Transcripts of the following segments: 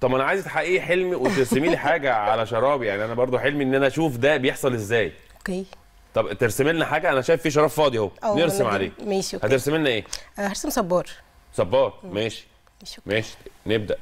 طب انا عايز تحققي حلمي وترسمي لي حاجه على شراب يعني انا برضو حلمي ان انا اشوف ده بيحصل ازاي اوكي طب ترسمي لنا حاجه انا شايف في شراب فاضي اهو أو نرسم أنا عليه دي- ماشي اوكي هترسمي لنا ايه آه، هرسم صبار صبار ماشي ماشي اوكي ماشي نبدا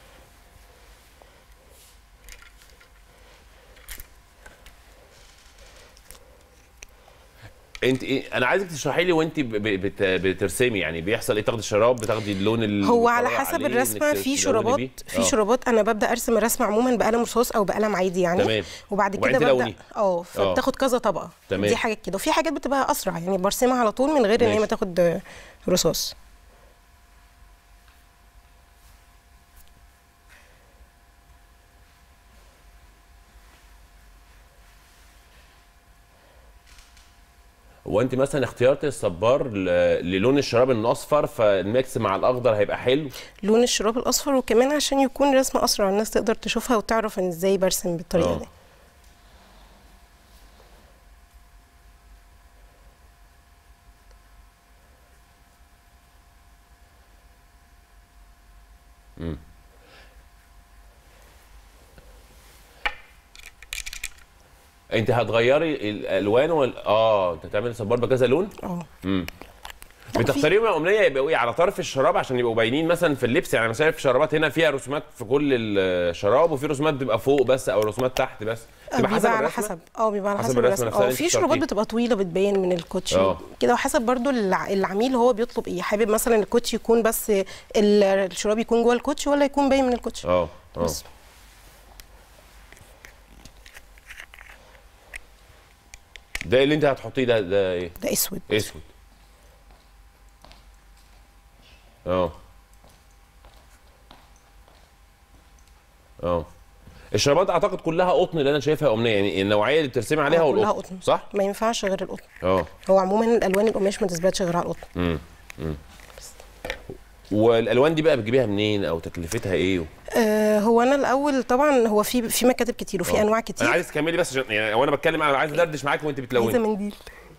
انت ايه انا عايزك تشرحي لي وانت ب- ب- بت- بترسمي يعني بيحصل ايه تاخدي الشراب بتاخدي اللون اللي هو على بتقرأي حسب عليه، الرسمه إنك في تلوني شرابات بيه؟ في آه. شرابات انا ببدا ارسم الرسمه عموما بقلم رصاص او بقلم عادي يعني تمام. وبعد وبعدين كده ببدا تلوني. اه فبتاخد كذا طبقه تمام. دي حاجات كده وفي حاجات بتبقى اسرع يعني برسمها على طول من غير ان هي ماشي. ما تاخد آه، رصاص هو انت مثلا اختيارت الصبار ل- للون الشراب انه اصفر فالميكس مع الاخضر هيبقى حلو لون الشراب الاصفر وكمان عشان يكون رسمه اسرع الناس تقدر تشوفها وتعرف ان ازاي برسم بالطريقه آه. دي انت هتغيري الالوان وال... اه انت هتعملي صبار بكذا لون اه امم لا، بتختاريهم يا امنيه يبقوا ايه على طرف الشراب عشان يبقوا باينين مثلا في اللبس يعني انا شايف شرابات هنا فيها رسومات في كل الشراب وفي رسومات بتبقى فوق بس او رسومات تحت بس آه، تبقى بيبقى على الرسمة؟ حسب اه بيبقى على حسب حسب, الرسمة الرسمه نفسها اه اللي في انت شرابات اخترتيه. بتبقى طويله بتبين من الكوتشي اه. كده وحسب برضو الع- العميل هو بيطلب ايه حابب مثلا الكوتشي يكون بس ال- الشراب يكون جوه الكوتشي ولا يكون باين من الكوتشي اه اه بس. ده اللي انت هتحطيه ده ده ايه ده اسود اسود اه اه الشرابات اعتقد كلها قطن اللي انا شايفها يا امنيه يعني النوعيه اللي بترسمي عليها آه، كلها والقطن قطن صح ما ينفعش غير القطن اه هو عموما الالوان القماش ما تثبتش غير على القطن والالوان دي بقى بتجيبيها منين او تكلفتها ايه و... آه هو انا الاول طبعا هو في في مكاتب كتير وفي آه. انواع انا كتير عايز تكملي بس عشان يعني وانا بتكلم انا عايز ادردش معاك وانت عايزه بتلوني منديل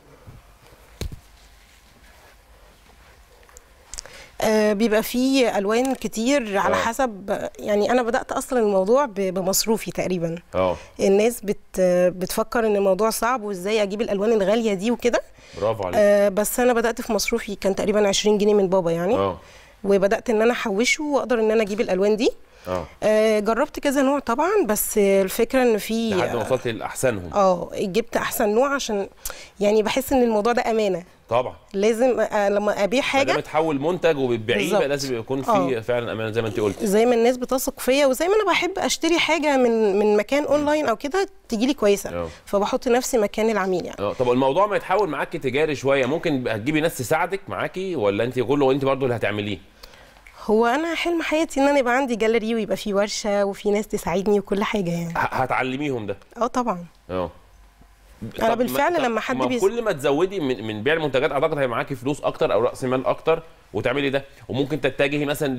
آه بيبقى فيه الوان كتير على آه. حسب يعني انا بدات اصلا الموضوع ب- بمصروفي تقريبا اه الناس بت بتفكر ان الموضوع صعب وازاي اجيب الالوان الغاليه دي وكده برافو عليك آه بس انا بدات في مصروفي كان تقريبا 20 جنيه من بابا يعني اه وبدات ان انا احوشه واقدر ان انا اجيب الالوان دي اه آه جربت كذا نوع طبعا بس الفكره ان في لحد ما وصلت لاحسنهم اه جبت احسن نوع عشان يعني بحس ان الموضوع ده امانه طبعا لازم آه لما ابيع ما دام حاجه تحول منتج وبتبيعيه بالظبط. بقى لازم يكون آه. في فعلا امانه زي ما انت قلت زي ما الناس بتثق فيا وزي ما انا بحب اشتري حاجه من من مكان اونلاين او كده تجي لي كويسه اه. فبحط نفسي مكان العميل يعني اه طب الموضوع ما يتحول معاكي تجاري شويه ممكن هتجيبي ناس تساعدك معاكي ولا انت كله وانت برضو اللي هتعمليه هو انا حلم حياتي ان انا يبقى عندي جاليري ويبقى في ورشه وفي ناس تساعدني وكل حاجه يعني ه- هتعلميهم ده اه طبعا اه أنا طب بالفعل ما- طب لما حد ما بيس- كل ما تزودي من, من بيع المنتجات اعتقد هيبقى معاكي فلوس اكتر او راس مال اكتر وتعملي ده وممكن تتجهي مثلا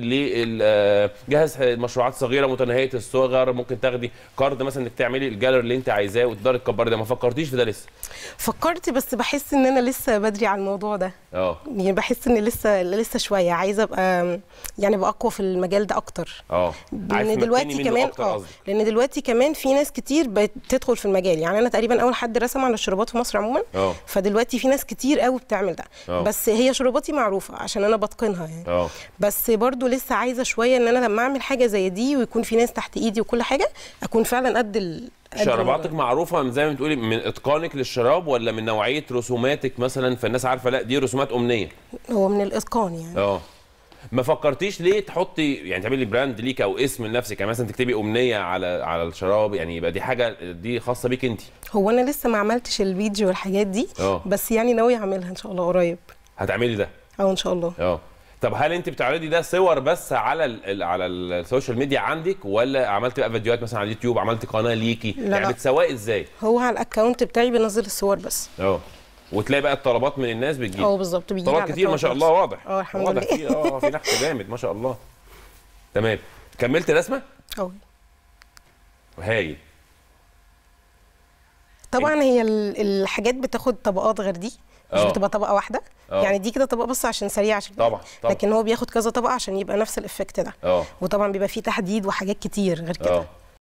لجهاز مشروعات صغيره متناهيه الصغر ممكن تاخدي كارد مثلا انك تعملي الجاليري اللي انت عايزاه وتقدري تكبري ده ما فكرتيش في ده لسه فكرت بس بحس ان انا لسه بدري على الموضوع ده اه يعني بحس ان لسه لسه شويه عايزه ابقى يعني ابقى اقوى في المجال ده اكتر اه عايز لان تمكني دلوقتي منه كمان أكتر اه قصدي. لان دلوقتي كمان في ناس كتير بتدخل في المجال يعني انا تقريبا اول حد رسم على الشرابات في مصر عموما اه فدلوقتي في ناس كتير قوي بتعمل ده اه. بس هي شراباتي معروفه عشان انا بتقنها يعني اه بس برضو لسه عايزه شويه ان انا لما اعمل حاجه زي دي ويكون في ناس تحت ايدي وكل حاجه اكون فعلا قد ال قد شراباتك الموضوع. معروفه من زي ما بتقولي من اتقانك للشراب ولا من نوعيه رسوماتك مثلا فالناس عارفه لا دي رسومات امنيه هو من الاتقان يعني اه ما فكرتيش ليه تحطي يعني تعملي براند ليك او اسم لنفسك يعني مثلا تكتبي امنيه على على الشراب يعني يبقى دي حاجه دي خاصه بيك انت هو انا لسه ما عملتش الفيديو والحاجات دي اه. بس يعني ناوي اعملها ان شاء الله قريب هتعملي ده او ان شاء الله اه طب هل انت بتعرضي ده صور بس على ال ال على السوشيال ميديا عندك ولا عملتي بقى فيديوهات مثلا على اليوتيوب عملتي قناه ليكي لا، يعني لا. بتسوقي ازاي هو على الاكونت بتاعي بنزل الصور بس اه وتلاقي بقى الطلبات من الناس بتجيب اه بالظبط بيجي طلبات كتير ما شاء الله واضح اه الحمد واضح لله في اه في نحت جامد ما شاء الله تمام كملت رسمه اه هايل طبعا هي ال- الحاجات بتاخد طبقات غير دي مش آه. بتبقى طبقه واحده آه. يعني دي كده طبقه بس عشان سريع عشان طبعا طبعا لكن هو بياخد كذا طبقه عشان يبقى نفس الافكت ده اه وطبعا بيبقى فيه تحديد وحاجات كتير غير كده اه